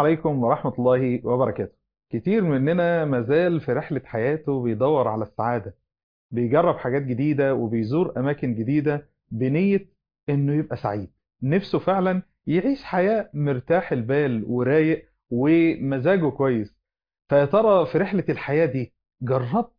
عليكم ورحمة الله وبركاته كتير مننا مازال في رحلة حياته بيدور على السعادة بيجرب حاجات جديدة وبيزور أماكن جديدة بنية إنه يبقى سعيد نفسه فعلا يعيش حياة مرتاح البال ورايق ومزاجه كويس فيا ترى في رحلة الحياة دي جربت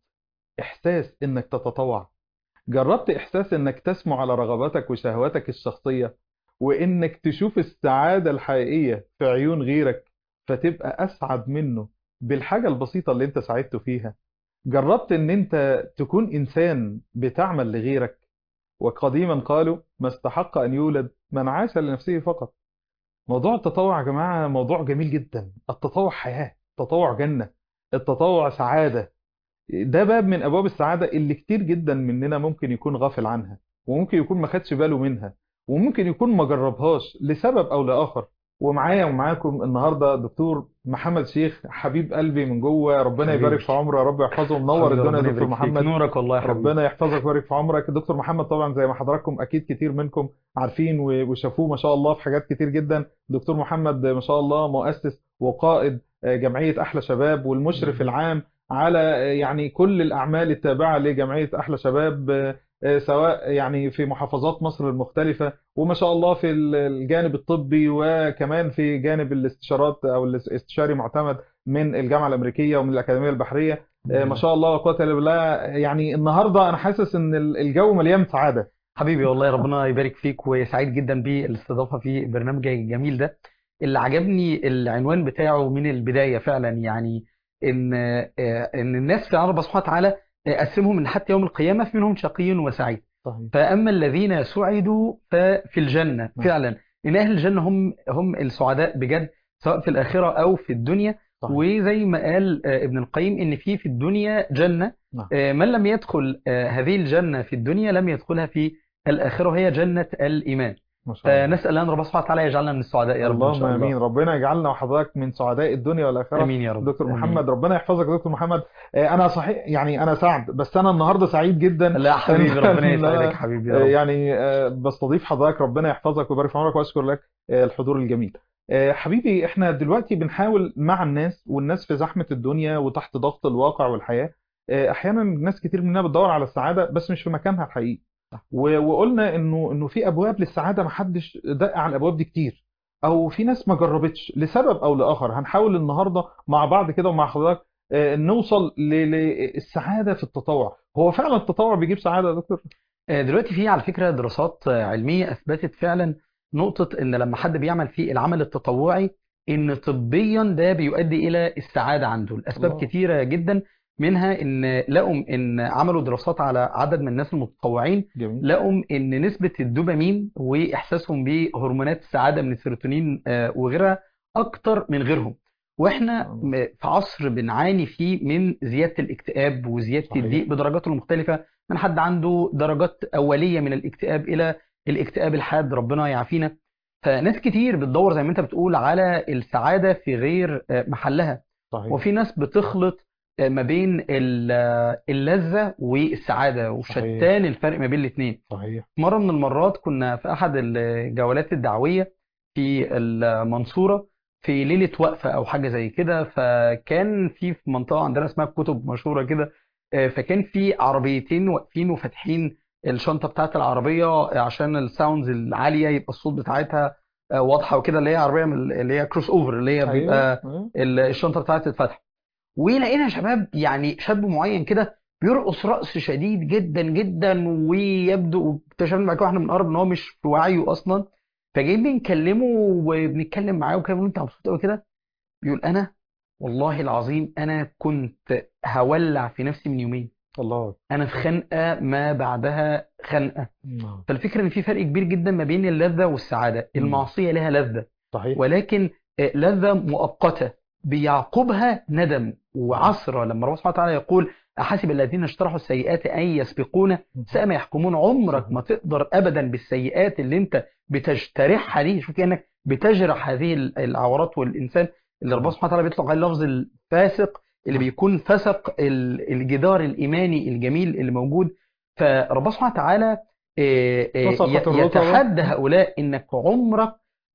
إحساس إنك تتطوع جربت إحساس إنك تسمو على رغباتك وشهواتك الشخصية وإنك تشوف السعادة الحقيقية في عيون غيرك فتبقى أسعد منه بالحاجة البسيطة اللي أنت سعدته فيها جربت إن أنت تكون إنسان بتعمل لغيرك وقديما قالوا ما استحق أن يولد من عاش لنفسه فقط موضوع التطوع يا جماعة موضوع جميل جدا التطوع حياة التطوع جنة التطوع سعادة ده باب من أبواب السعادة اللي كتير جدا مننا ممكن يكون غافل عنها وممكن يكون ما خدش باله منها وممكن يكون ما جربهاش لسبب أو لآخر ومعايا ومعاكم النهارده دكتور محمد شيخ حبيب قلبي من جوه ربنا حبيبي. يبارك في عمره يا رب يحفظه منور حبيبي، الدنيا يا ربنا دكتور يبارك فيك. محمد نورك والله يا حبيبي ربنا يحفظك ويبارك في عمرك دكتور محمد طبعا زي ما حضراتكم اكيد كتير منكم عارفين و- وشافوه ما شاء الله في حاجات كتير جدا دكتور محمد ما شاء الله مؤسس وقائد آه، جمعية احلى شباب والمشرف العام على آه، يعني كل الاعمال التابعة لجمعية احلى شباب آه، آه، سواء يعني في محافظات مصر المختلفة وما شاء الله في ال- الجانب الطبي وكمان في جانب الاستشارات او الاستشاري معتمد من الجامعة الامريكية ومن الاكاديمية البحرية آه، ما شاء الله وقوة الا بالله يعني النهارده انا حاسس ان ال- الجو مليان سعادة حبيبي والله ربنا يبارك فيك وسعيد جدا بالاستضافة في البرنامج الجميل ده اللي عجبني العنوان بتاعه من البداية فعلا يعني ان آه، ان الناس فعلا ربنا سبحانه وتعالى آه، قسمهم ان حتى يوم القيامة في منهم شقي وسعيد صحيح فأما الذين سعدوا ففي الجنة نعم. فعلا إن أهل الجنة هم هم السعداء بجد سواء في الآخرة أو في الدنيا صحيح. وزي ما قال آه، ابن القيم إن في في الدنيا جنة نعم. آه، من لم يدخل آه، هذه الجنة في الدنيا لم يدخلها في الآخرة وهي جنة الإيمان ما شاء الله فنسأل الله أن ربنا سبحانه وتعالى يجعلنا من السعداء يا رب إن اللهم شاء الله امين ربنا يجعلنا وحضرتك من سعداء الدنيا والاخره آمين يا رب دكتور آمين. محمد ربنا يحفظك يا دكتور محمد آه، انا صحيح يعني انا سعد بس انا النهارده سعيد جدا لا حبيبي إن- ربنا إن أنا- يسعدك حبيبي يا آه، رب يعني آه، بستضيف حضرتك ربنا يحفظك ويبارك في عمرك واشكر لك آه، الحضور الجميل آه، حبيبي احنا دلوقتي بنحاول مع الناس والناس في زحمة الدنيا وتحت ضغط الواقع والحياة آه، احيانا ناس كتير مننا بتدور على السعادة بس مش في مكانها الحقيقي و- وقلنا انه انه في ابواب للسعادة ما حدش دق على الابواب دي كتير او في ناس ما جربتش لسبب او لاخر هنحاول النهارده مع بعض كده ومع حضرتك آه، نوصل ل- للسعادة في التطوع هو فعلا التطوع بيجيب سعادة يا دكتور آه، دلوقتي في على فكرة دراسات آه، علمية أثبتت فعلا نقطة إن لما حد بيعمل في العمل التطوعي إن طبيا ده بيؤدي إلى السعادة عنده لأسباب الله. كتيرة جدا منها إن لقوا إن عملوا دراسات على عدد من الناس المتطوعين جميل لقوا إن نسبة الدوبامين وإحساسهم بهرمونات السعادة من السيروتونين آه، وغيرها أكتر من غيرهم واحنا الله. م- في عصر بنعاني فيه من زيادة الاكتئاب وزيادة صحيح. الضيق بدرجاته المختلفة من حد عنده درجات أولية من الاكتئاب إلى الاكتئاب الحاد ربنا يعافينا فناس كتير بتدور زي ما انت بتقول على السعادة في غير آه، محلها صحيح وفي ناس بتخلط آه، ما بين ال- آه، اللذة والسعادة صحيح. وشتان الفرق ما بين الاثنين صحيح مرة من المرات كنا في أحد الجولات الدعوية في المنصورة في ليلة وقفة أو حاجة زي كده فكان في في منطقة عندنا اسمها كتب مشهورة كده آه، فكان في عربيتين واقفين وفاتحين الشنطة بتاعت العربية عشان الساوندز العالية يبقى الصوت بتاعتها آه، واضحة وكده اللي هي عربية من اللي هي كروس اوفر اللي هي بيبقى أيوة. ال- الشنطه بتاعتها تتفتح ولقينا شباب يعني شاب معين كده بيرقص رقص شديد جدا جدا ويبدو اكتشفنا بعد كده واحنا بنقرب ان هو مش في وعيه اصلا فجايين بنكلمه وبنتكلم معاه وكده بنقول له انت مبسوط قوي كده بيقول انا والله العظيم انا كنت هولع في نفسي من يومين الله انا في خنقه ما بعدها خنقه نعم. فالفكره ان في فرق كبير جدا ما بين اللذه والسعاده مم. المعصيه لها لذه صحيح ولكن آه، لذة مؤقتة بيعقبها ندم وعثرة لما ربنا سبحانه وتعالى يقول أحسب الذين اشترحوا السيئات أن يسبقونا ساء ما يحكمون عمرك ما تقدر أبدا بالسيئات اللي أنت بتجترحها دي شوف كأنك بتجرح هذه العورات والإنسان اللي ربنا سبحانه وتعالى بيطلق عليه لفظ الفاسق اللي بيكون فسق ال- الجدار الإيماني الجميل اللي موجود فربنا سبحانه وتعالى آه، آه، فسقت ي- الرتبة. يتحدى هؤلاء إنك عمرك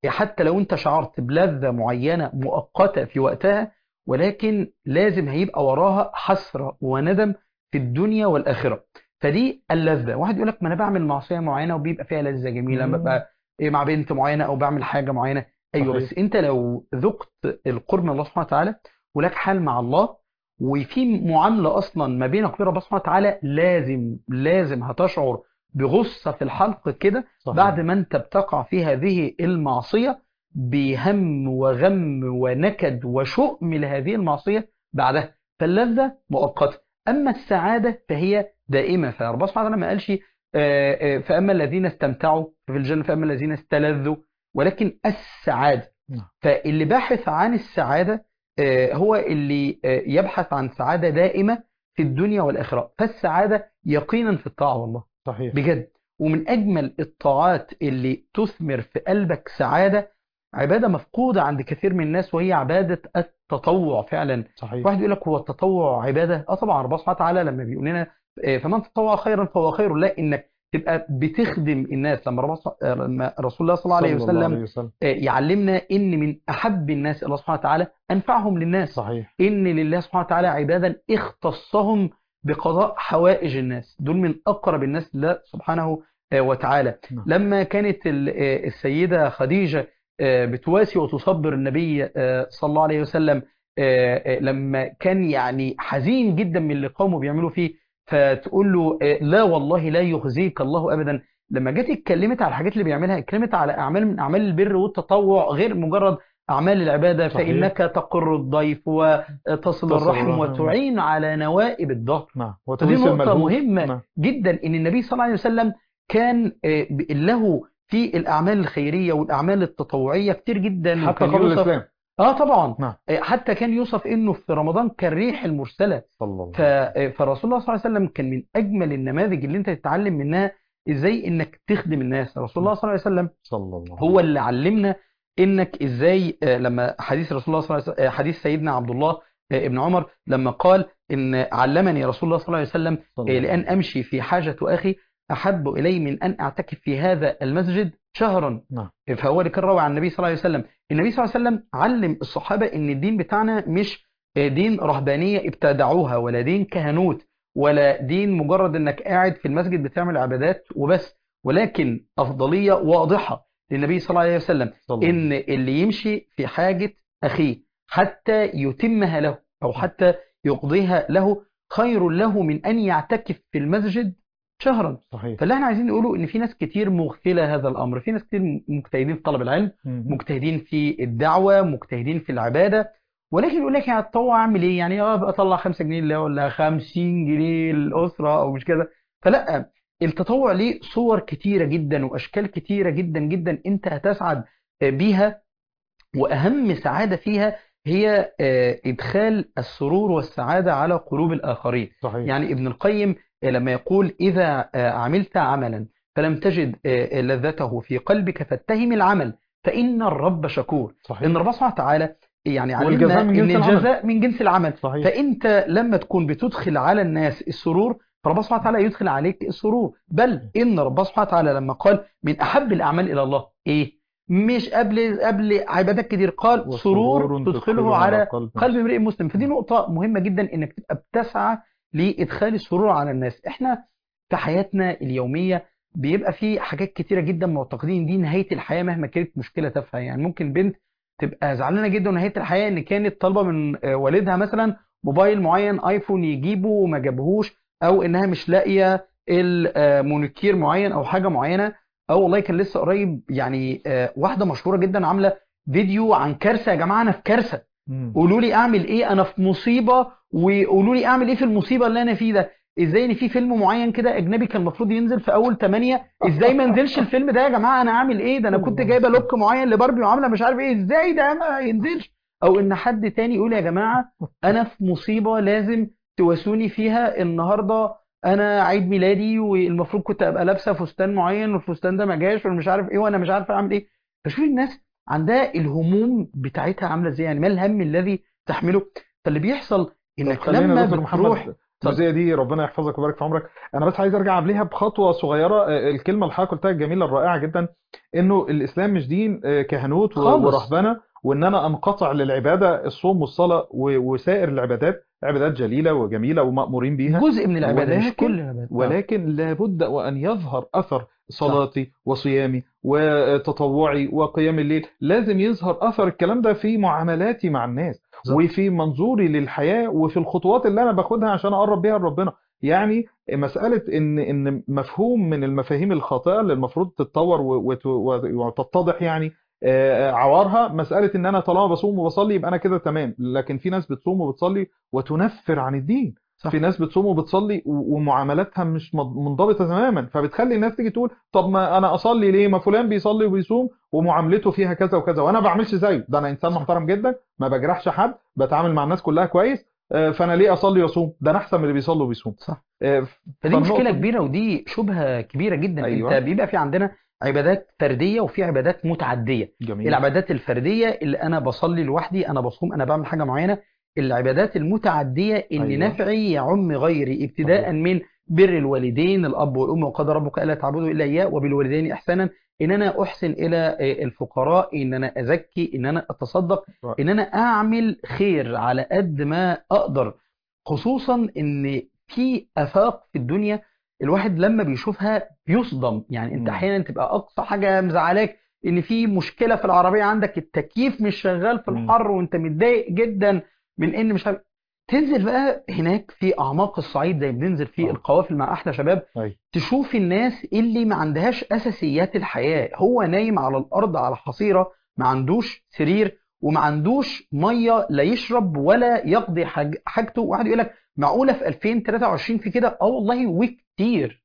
حتى لو انت شعرت بلذة معينة مؤقتة في وقتها ولكن لازم هيبقى وراها حسرة وندم في الدنيا والآخرة فدي اللذة واحد يقول لك ما انا بعمل معصية معينة وبيبقى فيها لذة جميلة مم. ببقى إيه مع بنت معينة او بعمل حاجة معينة ايوه صحيح. بس انت لو ذقت القرب من الله سبحانه وتعالى ولك حال مع الله وفي معاملة اصلا ما بينك وبين ربنا سبحانه وتعالى لازم لازم هتشعر بغصة في الحلق كده صحيح. بعد ما انت بتقع في هذه المعصية بهم وغم ونكد وشؤم لهذه المعصية بعدها فاللذة مؤقتة أما السعادة فهي دائمة فربنا سبحانه وتعالى ما قالش آه، آه، فأما الذين استمتعوا في الجنة فأما الذين استلذوا ولكن السعادة نعم. فاللي باحث عن السعادة آه، هو اللي آه، يبحث عن سعادة دائمة في الدنيا والآخرة فالسعادة يقينا في الطاعة والله صحيح بجد ومن أجمل الطاعات اللي تثمر في قلبك سعادة عبادة مفقودة عند كثير من الناس وهي عبادة التطوع فعلا صحيح واحد يقول لك هو التطوع عبادة اه طبعا ربنا سبحانه وتعالى لما بيقول لنا آه، فمن تطوع خيرا فهو خير لا انك تبقى بتخدم الناس لما ربنا سبحانه- آه، لما رسول الله صلى الله عليه صلى الله وسلم عليه وسلم آه، يعلمنا ان من احب الناس الى الله سبحانه وتعالى انفعهم للناس صحيح إن لله سبحانه وتعالى عبادا اختصهم بقضاء حوائج الناس دول من أقرب الناس لله سبحانه آه، وتعالى نعم. لما كانت ال- آه، السيدة خديجة آه، بتواسي وتصبر النبي آه، صلى الله عليه وسلم آه، آه، لما كان يعني حزين جدا من اللي قومه بيعملوا فيه فتقول له آه، لا والله لا يخزيك الله أبدا لما جت اتكلمت على الحاجات اللي بيعملها اتكلمت على أعمال من أعمال البر والتطوع غير مجرد أعمال العبادة صحيح. فإنك تقر الضيف وتصل تصل الرحم الرحم. وتعين على نوائب الظهر نعم فدي وتويس نقطة الملهوف مهمة نعم. جدا ان النبي صلى الله عليه وسلم كان آه، ب- له في الاعمال الخيريه والاعمال التطوعيه كتير جدا حتى وكان قبل يوصف الإسلام اه طبعا نعم. آه، حتى كان يوصف انه في رمضان كالريح المرسله صلى الله ف- آه، فرسول الله صلى الله عليه وسلم كان من اجمل النماذج اللي انت تتعلم منها ازاي انك تخدم الناس رسول الله صلى الله عليه وسلم صلى الله هو اللي علمنا انك ازاي آه، لما حديث رسول الله صلى الله عليه وسلم آه، حديث سيدنا عبد الله آه، ابن عمر لما قال ان علمني رسول الله صلى الله عليه وسلم صلى إيه، الله لأن أمشي في حاجة أخي أحب إلي من أن أعتكف في هذا المسجد شهرا نعم. فهو اللي كان روى عن النبي صلى الله عليه وسلم النبي صلى الله عليه وسلم علم الصحابة أن الدين بتاعنا مش آه، دين رهبانية ابتدعوها ولا دين كهنوت ولا دين مجرد أنك قاعد في المسجد بتعمل عبادات وبس ولكن أفضلية واضحة للنبي صلى الله عليه وسلم صلى الله ان اللي يمشي في حاجة اخيه حتى يتمها له او حتى يقضيها له خير له من ان يعتكف في المسجد شهرا صحيح فاللي احنا عايزين نقوله ان في ناس كتير مغفلة هذا الامر في ناس كتير مجتهدين في طلب العلم مم. مجتهدين في الدعوة مجتهدين في العبادة ولكن يقول لك يعني اتطوع اعمل ايه يعني اه ابقى اطلع 5 جنيه لله ولا 50 جنيه للاسرة او مش كده فلا التطوع ليه صور كتيرة جدا واشكال كتيرة جدا جدا انت هتسعد بيها واهم سعادة فيها هي آه، ادخال السرور والسعادة على قلوب الاخرين صحيح يعني ابن القيم آه، لما يقول إذا آه، عملت عملا فلم تجد آه، لذته في قلبك فاتهم العمل فإن الرب شكور صحيح إن الرب سبحانه وتعالى يعني علمنا والجزاء من إن جنس العمل. الجزاء من جنس العمل صحيح فأنت لما تكون بتدخل على الناس السرور فربنا سبحانه وتعالى يدخل عليك السرور بل إن ربنا سبحانه وتعالى لما قال من أحب الأعمال إلى الله إيه مش قبل قبل عبادات كتير قال سرور تدخله على قلب قلب امرئ مسلم فدي نقطة مهمة جدا انك تبقى بتسعى لادخال السرور على الناس احنا في حياتنا اليومية بيبقى في حاجات كتيرة جدا معتقدين دي نهاية الحياة مهما كانت مشكلة تافهة يعني ممكن بنت تبقى زعلانة جدا نهاية الحياة ان كانت طالبة من آه، والدها مثلا موبايل معين ايفون يجيبه وما جابهوش او انها مش لاقية المونيكير معين او حاجة معينة او والله كان لسه قريب يعني آه، واحدة مشهورة جدا عاملة فيديو عن كارثة يا جماعة انا في كارثة مم. قولوا لي اعمل ايه انا في مصيبه وقولوا لي اعمل ايه في المصيبه اللي انا فيه ده ازاي ان في فيلم معين كده اجنبي كان المفروض ينزل في اول 8 ازاي ما نزلش الفيلم ده يا جماعه انا اعمل ايه ده انا كنت جايبه لوك معين لباربي وعامله مش عارف ايه ازاي ده ما ينزلش او ان حد تاني يقول يا جماعه انا في مصيبه لازم تواسوني فيها النهارده انا عيد ميلادي والمفروض كنت ابقى لابسه فستان معين والفستان ده ما جاش ومش عارف ايه وانا مش عارف اعمل ايه فشوف الناس عندها الهموم بتاعتها عامله ازاي يعني ما الهم الذي تحمله فاللي بيحصل طب انك خلينا يا لما دكتور بتروح محمد الجزئيه دي ربنا يحفظك ويبارك في عمرك انا بس عايز ارجع قبلها بخطوه صغيره آه، الكلمه اللي حضرتك قلتها الجميله الرائعه جدا انه الاسلام مش دين آه، كهنوت و- خالص. ورهبنه وان انا انقطع للعباده الصوم والصلاه و- وسائر العبادات عبادات جليله وجميله ومامورين بيها جزء من العبادة مش ولكن- كل العبادة ولكن لابد وأن يظهر أثر صلاتي وصيامي وتطوعي وقيام الليل لازم يظهر أثر الكلام ده في معاملاتي مع الناس بالظبط. وفي منظوري للحياة وفي الخطوات اللي أنا باخدها عشان أقرب بيها لربنا يعني مسألة إن إن مفهوم من المفاهيم الخاطئة اللي المفروض تتطور و- وت- وتتضح يعني آه، عوارها مسألة إن أنا طالما بصوم وبصلي يبقى أنا كده تمام لكن في ناس بتصوم وبتصلي وتنفر عن الدين صح. في ناس بتصوم وبتصلي و- ومعاملاتها مش مض- منضبطة تماما فبتخلي الناس تيجي تقول طب ما انا اصلي ليه ما فلان بيصلي وبيصوم ومعاملته فيها كذا وكذا وانا ما بعملش زيه ده انا انسان محترم جدا ما بجرحش حد بتعامل مع الناس كلها كويس آه، فانا ليه اصلي واصوم ده انا احسن من اللي بيصلي وبيصوم صح آه، فدي فالنقطة مشكلة دي- كبيرة ودي شبهة كبيرة جدا أيوة. انت بيبقى في عندنا عبادات فردية وفي عبادات متعدية جميل العبادات الفردية اللي انا بصلي لوحدي انا بصوم انا بعمل حاجة معينة العبادات المتعدية ان أيوة. نفعي يعم غيري ابتداء صحيح. من بر الوالدين الاب والام وقضى ربك الا تعبدوا الا اياه وبالوالدين احسانا ان انا احسن الى آه، الفقراء ان انا ازكي ان انا اتصدق رائع. ان انا اعمل خير على قد ما اقدر خصوصا ان في افاق في الدنيا الواحد لما بيشوفها بيصدم يعني انت مم. احيانا تبقى اقصى حاجه مزعلاك ان في مشكله في العربيه عندك التكييف مش شغال في مم. الحر وانت متضايق جدا من ان مش عارف تنزل بقى هناك في اعماق الصعيد زي ما بننزل في آه. القوافل مع احلى شباب أيوة. تشوف الناس اللي ما عندهاش اساسيات الحياه هو نايم على الارض على حصيره ما عندوش سرير وما عندوش ميه لا يشرب ولا يقضي حاج حاجته واحد يقول لك معقوله في 2023 في كده اه والله وكتير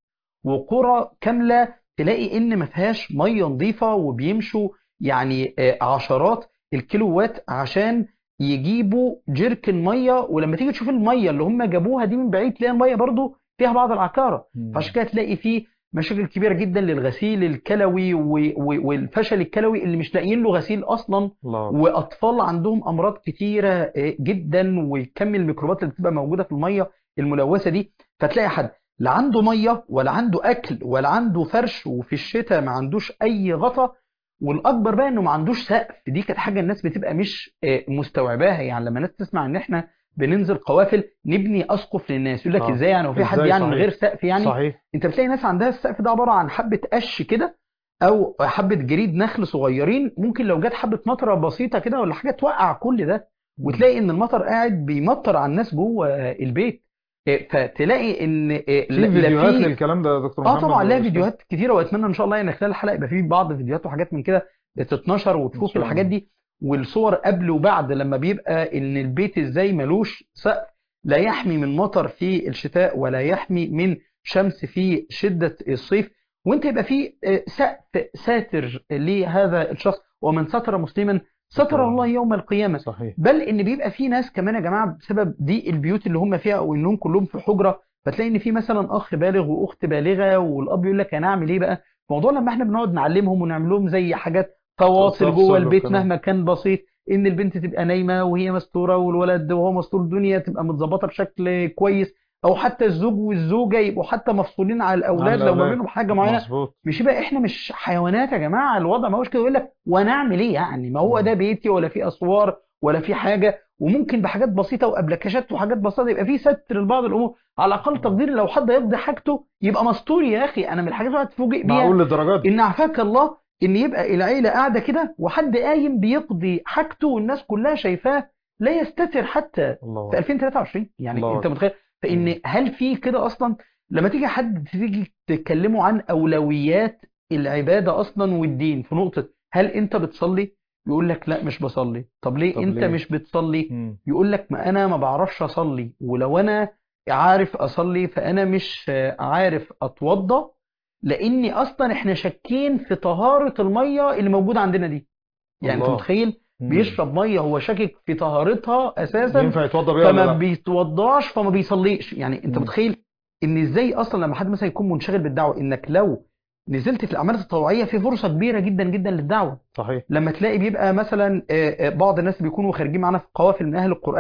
وقرى كامله تلاقي ان ما فيهاش ميه نظيفه وبيمشوا يعني آه، عشرات الكيلوات عشان يجيبوا جيركن ميه ولما تيجي تشوف الميه اللي هم جابوها دي من بعيد تلاقي الميه برضو فيها بعض العكاره مم. فعشان كده تلاقي فيه مشاكل كبيره جدا للغسيل الكلوي و- و- والفشل الكلوي اللي مش لاقيين له غسيل اصلا الله واطفال عندهم امراض كتيره آه، جدا وكم الميكروبات اللي بتبقى موجوده في الميه الملوثه دي فتلاقي حد لا عنده ميه ولا عنده اكل ولا عنده فرش وفي الشتاء ما عندوش اي غطا والاكبر بقى انه ما عندوش سقف دي كانت حاجه الناس بتبقى مش آه، مستوعباها يعني لما الناس تسمع ان احنا بننزل قوافل نبني اسقف للناس يقول لك آه. ازاي يعني وفي حد إزاي؟ يعني من صحيح. غير سقف يعني صحيح انت بتلاقي ناس عندها السقف ده عباره عن حبه قش كده او حبه جريد نخل صغيرين ممكن لو جت حبه مطره بسيطه كده ولا حاجه توقع كل ده وتلاقي ان المطر قاعد بيمطر على الناس جوه البيت إيه، فتلاقي ان إيه، في لا- لا فيديوهات في- للكلام ده يا دكتور اه محمد طبعا لها ولا فيديوهات كتيره واتمنى ان شاء الله ان خلال الحلقه يبقى في بعض الفيديوهات وحاجات من كده تتنشر إن وتشوف شاء الحاجات الله. دي والصور قبل وبعد لما بيبقى ان البيت ازاي ملوش سقف لا يحمي من مطر في الشتاء ولا يحمي من شمس في شده الصيف وانت يبقى في آه، سقف ساتر لهذا الشخص ومن ستر مسلما ستر الله يوم القيامه صحيح بل ان بيبقى في ناس كمان يا جماعه بسبب ضيق البيوت اللي هم فيها او انهم كلهم في حجره فتلاقي ان في مثلا اخ بالغ واخت بالغه والاب يقول لك انا اعمل ايه بقى موضوع لما احنا بنقعد نعلمهم ونعمل لهم زي حاجات فواصل تفصل جوه البيت وكده. مهما كان بسيط ان البنت تبقى نايمه وهي مستوره والولد وهو مستور الدنيا تبقى متظبطه بشكل كويس او حتى الزوج والزوجه يبقوا حتى مفصولين على الاولاد لو ما الأولاد. بينهم حاجه معينه مظبوط مش يبقى احنا مش حيوانات يا جماعه الوضع ما هوش كده يقول لك وانا اعمل ايه يعني ما هو ده بيتي ولا في اسوار ولا في حاجه وممكن بحاجات بسيطه وابلكاشات وحاجات بسيطه يبقى في ستر لبعض الامور على اقل تقدير لو حد يقضي حاجته يبقى مستور يا اخي انا من الحاجات اللي هتفوجئ بيها معقول للدرجات دي ان عافاك الله ان يبقى العيله قاعده كده وحد قايم بيقضي حاجته والناس كلها شايفاه لا يستتر حتى الله في 2023 يعني الله انت أكبر. متخيل فان هل في كده اصلا لما تيجي حد تيجي تكلمه عن اولويات العباده اصلا والدين في نقطه هل انت بتصلي يقول لك لا مش بصلي طب ليه طب انت ليه؟ مش بتصلي مم. يقول لك ما انا ما بعرفش اصلي ولو انا عارف اصلي فانا مش آه، عارف اتوضى لاني اصلا احنا شاكين في طهاره الميه اللي موجوده عندنا دي يعني انت الله. متخيل مم. بيشرب ميه هو شاكك في طهارتها اساسا ينفع يتوضى بيها ولا فما لا بيتوضاش فما بيصليش يعني انت مم. متخيل ان ازاي اصلا لما حد مثلا يكون منشغل بالدعوه انك لو نزلت في الاعمال التطوعيه في فرصه كبيره جدا جدا للدعوه صحيح لما تلاقي بيبقى مثلا آه، آه، بعض الناس بيكونوا خارجين معانا في قوافل من اهل القران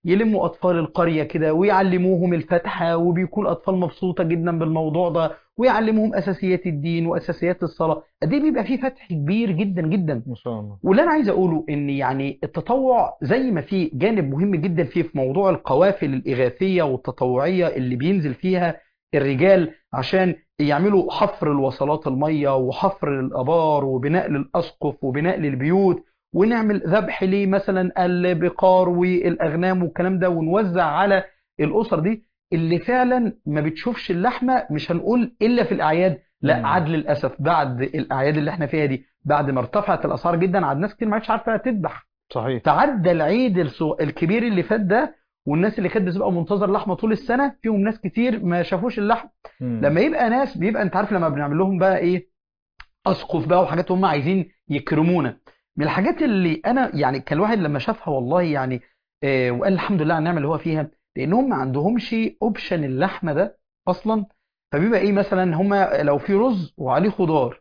يلموا اطفال القريه كده ويعلموهم الفاتحه وبيكون اطفال مبسوطه جدا بالموضوع ده ويعلموهم اساسيات الدين واساسيات الصلاه قد ايه بيبقى فيه فتح كبير جدا جدا ما شاء الله واللي انا عايز اقوله ان يعني التطوع زي ما في جانب مهم جدا فيه في موضوع القوافل الاغاثيه والتطوعيه اللي بينزل فيها الرجال عشان يعملوا حفر الوصلات الميه وحفر الابار وبناء للاسقف وبناء للبيوت ونعمل ذبح ليه مثلا البقار والاغنام والكلام ده ونوزع على الاسر دي اللي فعلا ما بتشوفش اللحمه مش هنقول الا في الاعياد لا مم. عاد للاسف بعد الاعياد اللي احنا فيها دي بعد ما ارتفعت الاسعار جدا عاد ناس كتير ما عادش عارفه تذبح صحيح تعدى العيد الصو- الكبير اللي فات ده والناس اللي كانت بتبقى منتظر لحمه طول السنه فيهم ناس كتير ما شافوش اللحم مم. لما يبقى ناس بيبقى انت عارف لما بنعمل لهم بقى ايه اسقف بقى وحاجات هم عايزين يكرمونا من الحاجات اللي انا يعني كان الواحد لما شافها والله يعني آه وقال الحمد لله على النعمه اللي هو فيها لان هم ما عندهمش اوبشن اللحمه ده اصلا فبيبقى ايه مثلا هم لو في رز وعليه خضار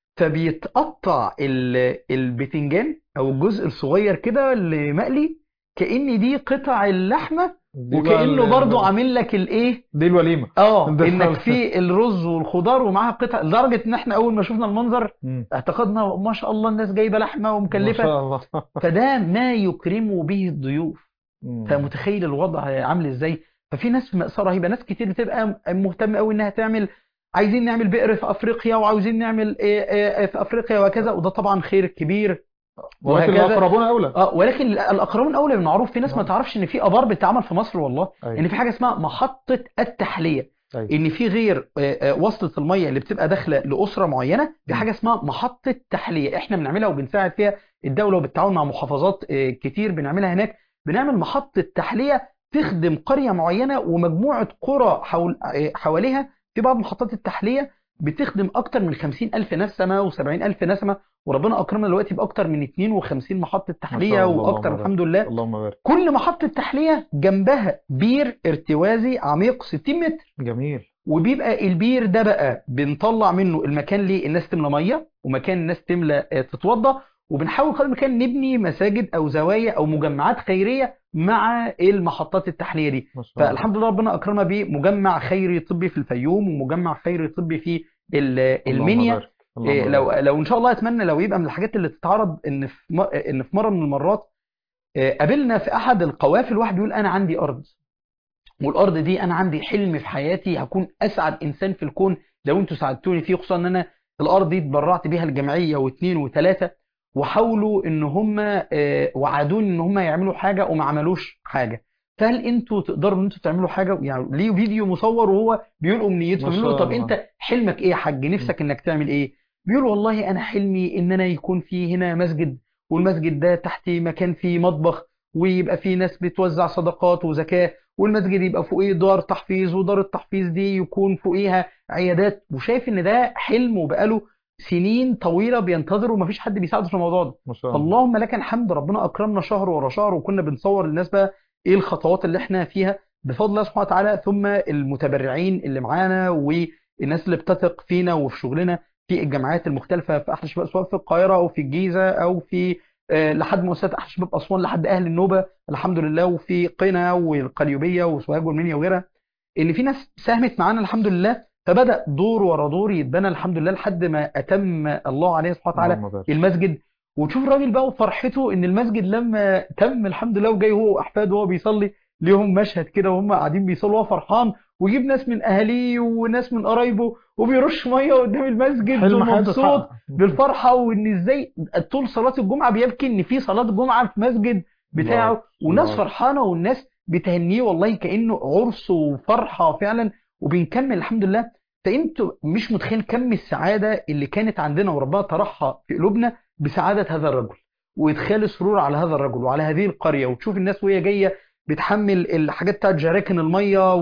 فبيتقطع ال- البتنجان او الجزء الصغير كده اللي مقلي كأن دي قطع اللحمه دي بقى وكأنه ال- برضو عامل لك الايه دي الوليمة اه ده انك خالص. في الرز والخضار ومعاها قطع لدرجه ان احنا اول ما شفنا المنظر مم. اعتقدنا ما شاء الله الناس جايبه لحمه ما ومكلفه شاء الله فده ما يكرم به الضيوف مم. فمتخيل الوضع عامل ازاي ففي ناس في مأساة رهيبة ناس كتير بتبقى مهتمة قوي انها تعمل عايزين نعمل بئر في افريقيا وعاوزين نعمل إيه إيه في افريقيا وهكذا وده طبعا خير كبير ولكن وهكذا. الأقربون أولى اه ولكن الاقربون اولى بالمعروف في ناس ما نعم. تعرفش ان في ابار بتتعمل في مصر والله أيوة. ان في حاجه اسمها محطه التحليه أيوة. ان في غير آه، آه، وصلة المية اللي بتبقى داخلة لأسرة معينة في م. حاجة اسمها محطة تحلية احنا بنعملها وبنساعد فيها الدولة وبالتعاون مع محافظات آه، كتير بنعملها هناك بنعمل محطة تحلية تخدم قرية معينة ومجموعة قرى حول آه، حواليها في بعض محطات التحلية بتخدم أكتر من 50 ألف نسمة و70 ألف نسمة وربنا أكرمنا دلوقتي بأكتر من 52 محطة تحلية الله، وأكتر اللهم الحمد لله اللهم بارك كل محطة تحلية جنبها بير ارتوازي عميق 60 متر جميل وبيبقى البير ده بقى بنطلع منه المكان ليه الناس تملى ميه ومكان الناس تملى آه، تتوضى وبنحاول قدر الامكان نبني مساجد او زوايا او مجمعات خيريه مع المحطات التحليه دي ما شاء الله فالحمد لله ربنا اكرمنا بمجمع خيري طبي في الفيوم ومجمع خيري طبي في ال- اللهم المنيا بارك. اللهم إيه، بارك. لو لو ان شاء الله اتمنى لو يبقى من الحاجات اللي تتعرض ان في م- ان في مره من المرات آه، قابلنا في احد القوافل واحد بيقول انا عندي ارض والارض دي انا عندي حلم في حياتي هكون اسعد انسان في الكون لو انتوا ساعدتوني فيه خصوصا ان انا الارض دي اتبرعت بيها الجمعيه واثنين وثلاثه وحاولوا ان هم آه، وعدوني ان هم يعملوا حاجه وما عملوش حاجه فهل انتوا تقدروا ان انتوا تعملوا حاجه يعني ليه فيديو مصور وهو بيقول امنيته ما بيقول له شاء طب الله. انت حلمك ايه يا حاج نفسك انك تعمل ايه بيقول والله انا حلمي ان انا يكون في هنا مسجد والمسجد ده تحت مكان فيه مطبخ ويبقى فيه ناس بتوزع صدقات وزكاة والمسجد يبقى فوقيه دار تحفيظ ودار التحفيظ دي يكون فوقيها عيادات وشايف ان ده حلم وبقاله سنين طويلة بينتظر ومفيش حد بيساعده في الموضوع ده ما شاء الله اللهم لك الحمد ربنا اكرمنا شهر ورا شهر وكنا بنصور للناس بقى ايه الخطوات اللي احنا فيها بفضل الله سبحانه وتعالى ثم المتبرعين اللي معانا والناس اللي بتثق فينا وفي شغلنا في الجامعات المختلفة في أحد الشباب سواء في القاهرة أو في الجيزة أو في آه، لحد مؤسسات أحد شباب أسوان لحد أهل النوبة الحمد لله وفي قنا والقليوبية وسوهاج والمنيا وغيرها إن في ناس ساهمت معانا الحمد لله فبدأ دور ورا دور يتبنى الحمد لله لحد ما أتم الله عليه سبحانه وتعالى اللهم بارك. المسجد وتشوف الراجل بقى وفرحته ان المسجد لما تم الحمد لله وجاي هو واحفاده وهو بيصلي ليهم مشهد كده وهم قاعدين بيصلوا وهو فرحان ويجيب ناس من اهاليه وناس من قرايبه وبيرش ميه قدام المسجد حلم حياته ومبسوط اتحقق. بالفرحه وان ازاي طول صلاه الجمعه بيبكي ان في صلاه جمعه في مسجد بتاعه الله. والناس الله. فرحانه والناس بتهنيه والله كانه عرس وفرحه فعلا وبنكمل الحمد لله فانتوا مش متخيل كم السعاده اللي كانت عندنا وربنا طرحها في قلوبنا بسعاده هذا الرجل وادخال السرور على هذا الرجل وعلى هذه القريه وتشوف الناس وهي جايه بتحمل الحاجات بتاعت جراكن الميه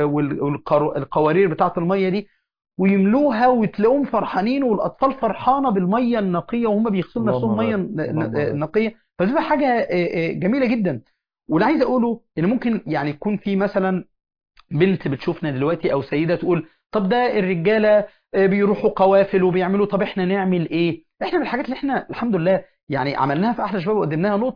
والقوارير بتاعت الميه دي ويملوها وتلاقوهم فرحانين والاطفال فرحانه بالميه النقيه وهم بيغسلوا اللهم نفسهم ميه بارك. اللهم بارك. نقيه فبتبقى حاجه آه، آه، جميله جدا واللي عايز اقوله ان ممكن يعني يكون في مثلا بنت بتشوفنا دلوقتي او سيده تقول طب ده الرجاله آه، بيروحوا قوافل وبيعملوا طب احنا نعمل ايه احنا من الحاجات اللي احنا الحمد لله يعني عملناها في احلى شباب وقدمناها نقطه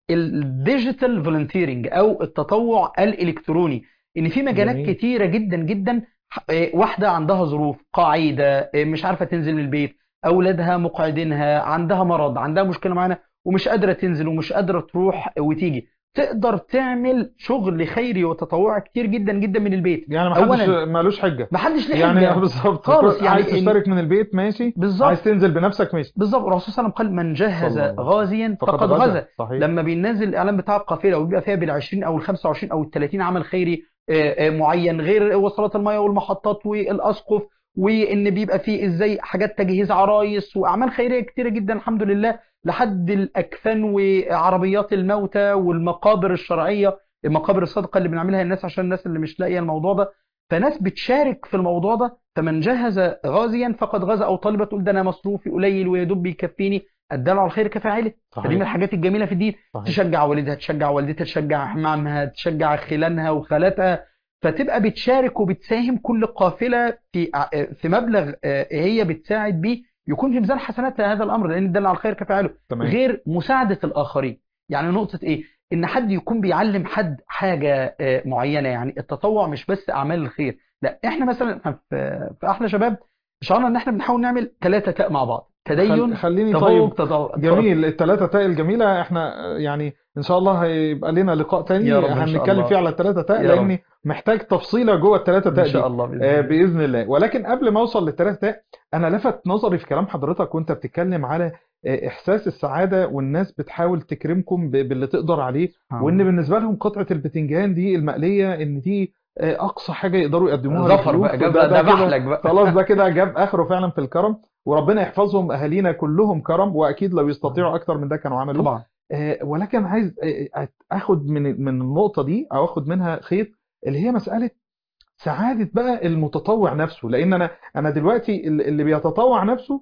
الديجيتال فولنتيرنج او التطوع الالكتروني ان في مجالات جميل. كتيره جدا جدا آه، واحده عندها ظروف قاعده آه، مش عارفه تنزل من البيت اولادها مقعدينها عندها مرض عندها مشكله معانا ومش قادره تنزل ومش قادره تروح وتيجي تقدر تعمل شغل خيري وتطوعي كتير جدا جدا من البيت يعني ما حدش أولاً. مالوش حجه محدش ليه يعني حجة. بالظبط خالص، يعني عايز إن- تشترك من البيت ماشي بالظبط عايز تنزل بنفسك ماشي بالظبط الرسول صلى الله عليه وسلم قال من جهز صلى الله عليه وسلم. غازيا فقد غزا صحيح لما بينزل الاعلان بتاع القافله وبيبقى فيها بال 20 او ال 25 او ال 30 عمل خيري آه، آه، معين غير وصلات المياه والمحطات والاسقف وان بيبقى فيه ازاي حاجات تجهيز عرايس واعمال خيريه كتيره جدا الحمد لله لحد الاكفان وعربيات الموتى والمقابر الشرعيه المقابر الصدقه اللي بنعملها للناس عشان الناس اللي مش لاقيه الموضوع ده فناس بتشارك في الموضوع ده فمن جهز غازيا فقد غزا او طالبه تقول ده انا مصروفي قليل ويدب يكفيني الدال على الخير كفاعله فدي من صحيح الحاجات الجميله في الدين صحيح تشجع والدها تشجع والدتها تشجع عمامها تشجع خلانها وخالاتها فتبقى بتشارك وبتساهم كل قافله في في مبلغ آه، هي بتساعد بيه يكون في ميزان حسناتها هذا الامر لان الدال على الخير كفاعله تمام غير مساعده الاخرين يعني نقطه ايه ان حد يكون بيعلم حد حاجه آه، معينه يعني التطوع مش بس اعمال الخير لا احنا مثلا إحنا في في احلى شباب شعرنا ان احنا بنحاول نعمل ثلاثه تاء مع بعض تدين خل- خليني تفوق طيب تطوع جميل الثلاثه تاء الجميله احنا آه، يعني ان شاء الله هيبقى لنا لقاء تاني يا رب إن شاء هنتكلم الله. فيه على الثلاثه تاء يا رب. لاني محتاج تفصيله جوه الثلاثه تاء ان دي شاء الله باذن آه، الله باذن الله ولكن قبل ما اوصل للثلاث تاء انا لفت نظري في كلام حضرتك وانت بتتكلم على آه، احساس السعاده والناس بتحاول تكرمكم ب- باللي تقدر عليه وان بالنسبه لهم قطعه البتنجان دي المقليه ان دي آه، اقصى حاجه يقدروا يقدموها ظفر للضيوف. بقى جاب ده- ده ده كده بحلك بقى خلاص ده كده جاب اخره فعلا في الكرم وربنا يحفظهم اهالينا كلهم كرم واكيد لو يستطيعوا اكتر من ده كانوا عملوه طبعا آه، ولكن عايز آه، اخد من من النقطه دي او اخد منها خيط اللي هي مساله سعاده بقى المتطوع نفسه لان انا انا دلوقتي ال- اللي بيتطوع نفسه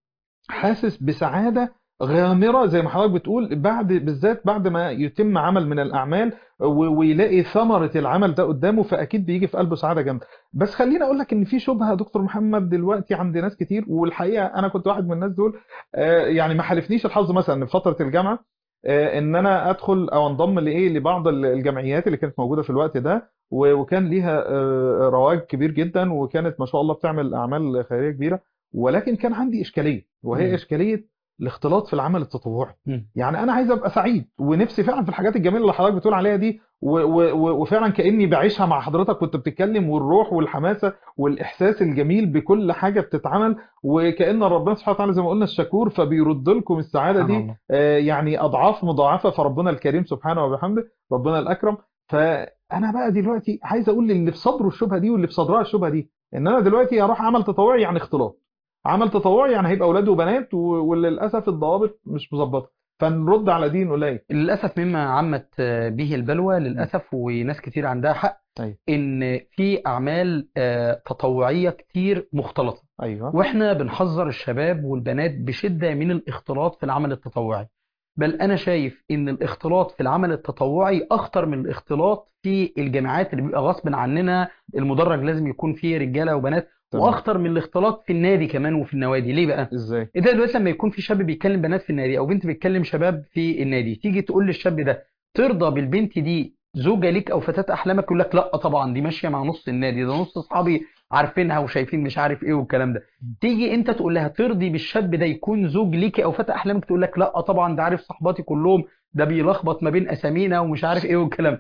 حاسس بسعاده غامره زي ما حضرتك بتقول بعد بالذات بعد ما يتم عمل من الاعمال و- ويلاقي ثمره العمل ده قدامه فاكيد بيجي في قلبه سعاده جامده بس خليني اقول لك ان في شبهه يا دكتور محمد دلوقتي عند ناس كتير والحقيقه انا كنت واحد من الناس دول آه، يعني ما حالفنيش الحظ مثلا في فتره الجامعه آه، ان انا ادخل او انضم لايه لبعض ال- الجمعيات اللي كانت موجوده في الوقت ده و- وكان ليها آه، رواج كبير جدا وكانت ما شاء الله بتعمل اعمال خيريه كبيره ولكن كان عندي اشكاليه وهي مم. اشكاليه الاختلاط في العمل التطوعي مم. يعني انا عايز ابقى سعيد ونفسي فعلا في الحاجات الجميله اللي حضرتك بتقول عليها دي و و و وفعلا كاني بعيشها مع حضرتك وانت بتتكلم والروح والحماسه والاحساس الجميل بكل حاجه بتتعمل وكان ربنا سبحانه وتعالى زي ما قلنا الشكور فبيرد لكم السعاده سبحان دي الله. آه، يعني اضعاف مضاعفه فربنا الكريم سبحانه وبحمده ربنا الاكرم فانا بقى دلوقتي عايز اقول للي في صدره الشبهه دي واللي في صدرها الشبهه دي ان انا دلوقتي هروح عمل تطوعي يعني اختلاط عمل تطوعي يعني هيبقى اولاد وبنات و- وللاسف الضوابط مش مظبطه فنرد على دي نقول ايه للاسف مما عمت به البلوى للاسف وناس كتير عندها حق أيوة. ان في اعمال آه، تطوعيه كتير مختلطه ايوه واحنا بنحذر الشباب والبنات بشده من الاختلاط في العمل التطوعي بل انا شايف ان الاختلاط في العمل التطوعي اخطر من الاختلاط في الجامعات اللي بيبقى غصب عننا المدرج لازم يكون فيه رجاله وبنات تمام. واخطر من الاختلاط في النادي كمان وفي النوادي ليه بقى ازاي انت دلوقتي لما يكون في شاب بيتكلم بنات في النادي او بنت بتكلم شباب في النادي تيجي تقول للشاب ده ترضى بالبنت دي زوجة ليك او فتاة احلامك يقول لك لا طبعا دي ماشية مع نص النادي ده نص اصحابي عارفينها وشايفين مش عارف ايه والكلام ده تيجي انت تقول لها ترضي بالشاب ده يكون زوج ليكي او فتاة احلامك تقول لك لا طبعا ده عارف صحباتي كلهم ده بيلخبط ما بين اسامينا ومش عارف ايه والكلام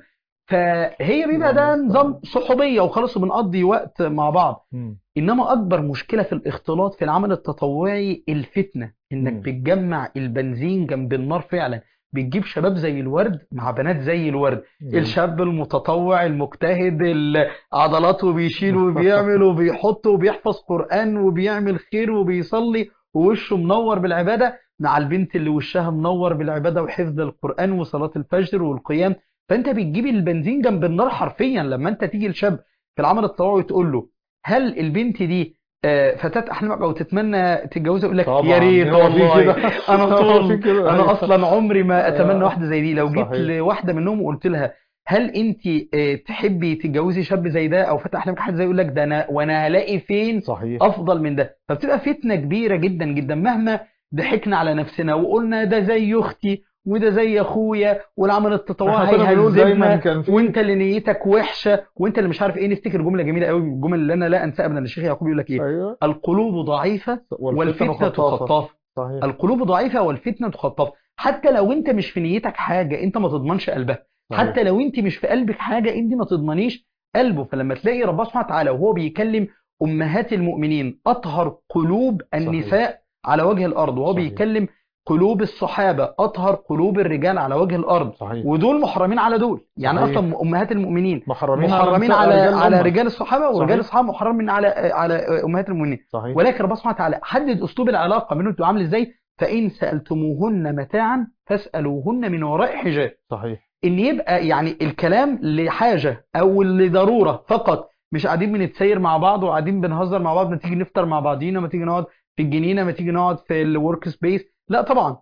فهي بيبقى ده نظام صحوبية وخلاص بنقضي وقت مع بعض مم. انما اكبر مشكله في الاختلاط في العمل التطوعي الفتنه انك مم. بتجمع البنزين جنب النار فعلا بتجيب شباب زي الورد مع بنات زي الورد الشاب المتطوع المجتهد اللي عضلاته بيشيل وبيعمل وبيحط وبيحفظ قرآن وبيعمل خير وبيصلي ووشه منور بالعبادة مع البنت اللي وشها منور بالعبادة وحفظ القرآن وصلاة الفجر والقيام فانت بتجيب البنزين جنب النار حرفيا لما انت تيجي لشاب في العمل التطوعي تقول له هل البنت دي آه، فتاة احلامك او تتمنى تتجوزها يقول لك طبعا يا ريت هو في والله كده. انا هو طول في كده. انا أيوة. اصلا عمري ما اتمنى آه. واحده زي دي لو جيت صحيح. لواحده منهم وقلت لها هل انت آه، تحبي تتجوزي شاب زي ده او فتى احلامك حد زي يقول لك ده انا وانا هلاقي فين صحيح افضل من ده فبتبقى فتنه كبيره جدا جدا مهما ضحكنا على نفسنا وقلنا ده زي اختي وده زي اخويا والعمل التطوعي احنا كنا بنقول دايما هيهذبنا كان في وانت اللي نيتك وحشه وانت اللي مش عارف ايه نفتكر جمله جميله قوي الجمل اللي انا لا انساها ابدا الشيخ يعقوب يقول لك ايه ايوه القلوب ضعيفه والفتنه خطافة. خطافه صحيح القلوب ضعيفه والفتنه خطافه حتى لو انت مش في نيتك حاجه انت ما تضمنش قلبها صحيح. حتى لو انت مش في قلبك حاجه انت ما تضمنيش قلبه فلما تلاقي ربنا سبحانه وتعالى وهو بيكلم امهات المؤمنين اطهر قلوب النساء على وجه الارض وهو صحيح. بيكلم قلوب الصحابه اطهر قلوب الرجال على وجه الارض صحيح ودول محرمين على دول يعني صحيح. اصلا امهات المؤمنين محرمين محرمين نساء على رجال على الأمة. رجال الصحابه ورجال صحيح. الصحابه محرمين على على امهات المؤمنين صحيح ولكن ربنا سبحانه وتعالى حدد اسلوب العلاقه بينهم تبقى عامل ازاي فان سالتموهن متاعا فاسالوهن من وراء حجاب صحيح ان يبقى يعني الكلام لحاجه او لضروره فقط مش قاعدين بنتسير مع بعض وقاعدين بنهزر مع بعض ما تيجي نفطر مع بعضينا ما تيجي نقعد في الجنينه ما تيجي نقعد في الورك سبيس لا طبعا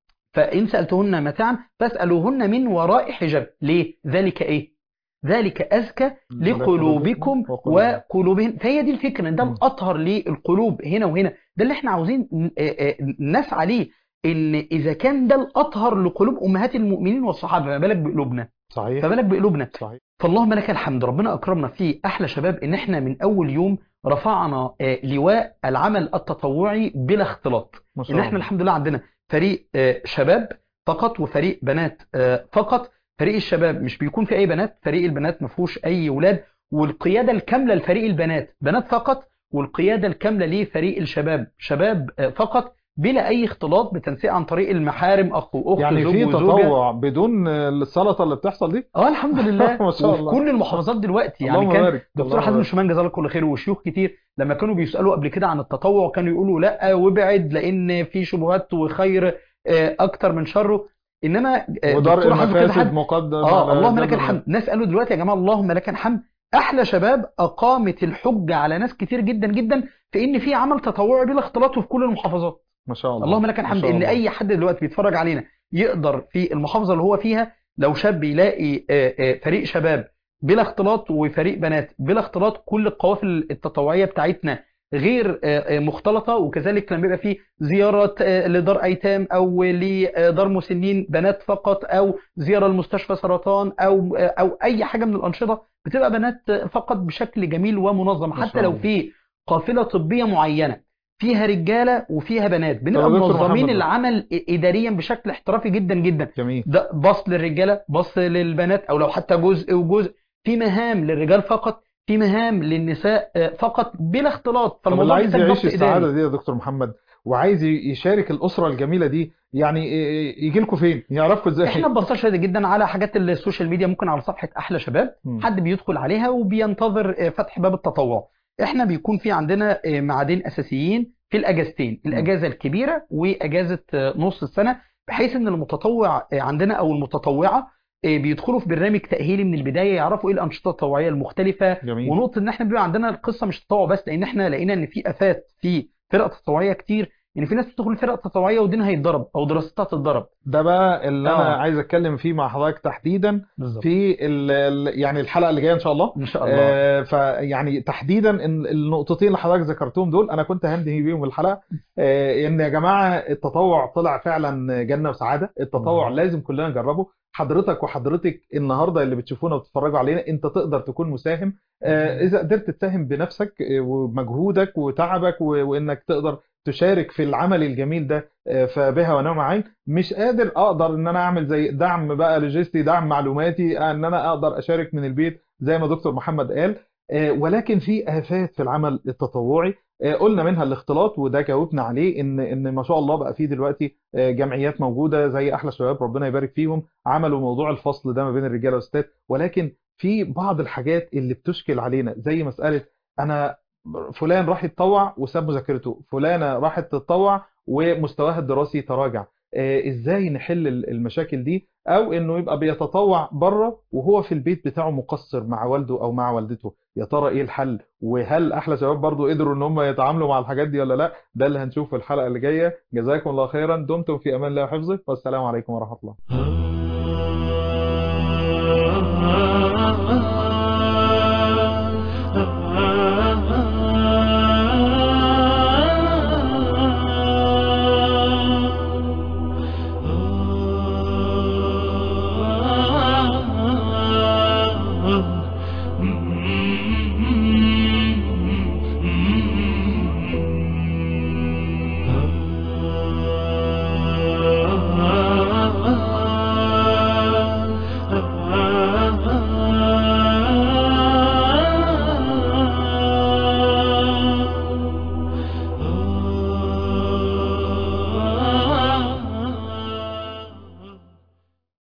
فان سالتهن متاعا فاسالوهن من وراء حجاب ليه ذلك ايه ذلك ازكى لقلوبكم وقلوبهم فهي دي الفكره ان ده مم. الاطهر للقلوب هنا وهنا ده اللي احنا عاوزين ن- آه، آه، نسعى ليه ان اذا كان ده الاطهر لقلوب امهات المؤمنين والصحابه ما بالك بقلوبنا صحيح فما بالك بقلوبنا صحيح فاللهم لك الحمد ربنا اكرمنا في احلى شباب ان احنا من اول يوم رفعنا آه، لواء العمل التطوعي بلا اختلاط ما شاء ان احنا الله الحمد لله عندنا فريق آه، شباب فقط وفريق بنات آه، فقط فريق الشباب مش بيكون في اي بنات فريق البنات ما فيهوش اي ولاد والقياده الكامله لفريق البنات بنات فقط والقياده الكامله لفريق الشباب شباب آه، فقط بلا اي اختلاط بتنسيق عن طريق المحارم اخ واخت يعني زوج في وزوجه تطوع بدون السلطه اللي بتحصل دي اه الحمد لله ما شاء وفي الله. كل المحافظات دلوقتي يعني اللهم كان بارك دكتور اللهم حازم بارك. شومان جزاه الله كل خير وشيوخ كتير لما كانوا بيسالوا قبل كده عن التطوع كانوا يقولوا لا وابعد لان في شبهات وخير آه، اكتر من شره انما آه، ودرء دكتور حازم كده المفاسد حد مقدم اه على اللهم لك جلب الحمد ناس قالوا دلوقتي يا جماعه اللهم لك الحمد احلى شباب اقامت الحجه على ناس كتير جدا جدا في ان في عمل تطوعي بلا اختلاط وفي كل المحافظات ما شاء الله اللهم لك ما الحمد شاء ان الله. اي حد دلوقتي بيتفرج علينا يقدر في المحافظه اللي هو فيها لو شاب يلاقي آه، آه، فريق شباب بلا اختلاط وفريق بنات بلا اختلاط كل القوافل التطوعيه بتاعتنا غير آه، آه، مختلطه وكذلك لما يبقى في زيارات آه، لدار ايتام او لدار مسنين بنات فقط او زياره لمستشفى سرطان او آه، او اي حاجه من الانشطه بتبقى بنات آه، فقط بشكل جميل ومنظم ما حتى شاء لو الله. في قافله طبيه معينه فيها رجاله وفيها بنات بنبقى طب يا دكتور منظمين محمد. العمل اداريا بشكل احترافي جدا جدا جميل ده بص للرجاله بص للبنات او لو حتى جزء وجزء في مهام للرجال فقط في مهام للنساء آه، فقط بلا اختلاط طب اللي فالموضوع عايز محتاج يعيش ضبط السعاده اداري دي يا دكتور محمد وعايز ي- يشارك الاسره الجميله دي يعني يجي لكم فين يعرفكم ازاي احنا ببساطه شديده جدا على حاجات السوشيال ميديا ممكن على صفحه احلى شباب مم. حد بيدخل عليها وبينتظر آه، فتح باب التطوع احنا بيكون في عندنا آه، ميعادين اساسيين في الاجازتين الاجازه الكبيره واجازه آه، نص السنه بحيث ان المتطوع آه، عندنا او المتطوعه آه، بيدخلوا في برنامج تاهيلي من البدايه يعرفوا ايه الانشطه التطوعيه المختلفه جميل ونقطه ان احنا بيبقى عندنا القصه مش تطوع بس لان احنا لقينا ان في افات في فرق تطوعيه كتير ان في ناس بتدخل فرق تطوعيه ودينها يتضرب او دراستها تتضرب ده بقى اللي انا آه. عايز اتكلم فيه مع حضرتك تحديدا بالظبط في ال ال يعني الحلقه اللي جايه ان شاء الله ان شاء الله آه فيعني تحديدا إن النقطتين اللي حضرتك ذكرتهم دول انا كنت هنتهي بيهم الحلقه آه ان يا جماعه التطوع طلع فعلا جنه وسعاده التطوع مم. لازم كلنا نجربه حضرتك وحضرتك النهارده اللي بتشوفونا وبتتفرجوا علينا انت تقدر تكون مساهم آه اذا قدرت تساهم بنفسك آه، ومجهودك وتعبك و- وانك تقدر تشارك في العمل الجميل ده آه، فبها ونعم عين مش قادر اقدر ان انا اعمل زي دعم بقى لوجستي دعم معلوماتي آه، ان انا اقدر اشارك من البيت زي ما دكتور محمد قال آه، ولكن في آفات في العمل التطوعي آه، قلنا منها الاختلاط وده جاوبنا عليه ان ان ما شاء الله بقى في دلوقتي آه، جمعيات موجوده زي احلى شباب ربنا يبارك فيهم عملوا موضوع الفصل ده ما بين الرجاله والستات ولكن في بعض الحاجات اللي بتشكل علينا زي مساله انا فلان راح يتطوع وساب مذاكرته فلانه راحت تتطوع ومستواها الدراسي تراجع آه، ازاي نحل ال- المشاكل دي او انه يبقى بيتطوع بره وهو في البيت بتاعه مقصر مع والده او مع والدته يا ترى ايه الحل وهل احلى شباب برضو قدروا ان هم يتعاملوا مع الحاجات دي ولا لا ده اللي هنشوفه في الحلقه اللي جايه جزاكم الله خيرا دمتم في امان الله وحفظه والسلام عليكم ورحمه الله